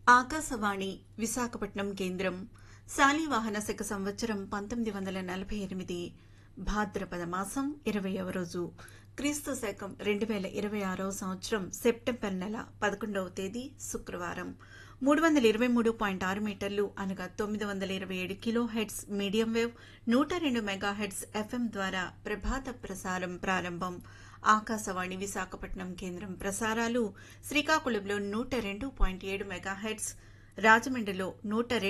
ఆకాశవాణి విశాఖపట్నం కేంద్రం శాలివాహన శక సంవత్సరం పంతొమ్మిది వందల నలభై ఎనిమిది భాద్రపద మాసం ఇరవయవ రోజు క్రీస్తు శకం రెండు వేల ఇరవై ఆరవ సంవత్సరం సెప్టెంబర్ నెల పదకొండవ తేదీ శుక్రవారం మూడు వందల ఇరవై మూడు పాయింట్ ఆరు మీటర్లు అనగా తొమ్మిది వందల ఇరవై ఏడు కిలో హెడ్స్ మీడియం వేవ్ నూట రెండు మెగా హెడ్స్ ఎఫ్ఎం ద్వారా ప్రభాత ప్రసారం ప్రారంభం ఆకాశవాణి విశాఖపట్నం కేంద్రం ప్రసారాలు శ్రీకాకుళంలో నూట రెండు పాయింట్ ఏడు మెగా హెడ్స్ రాజమండ్రిలో నూట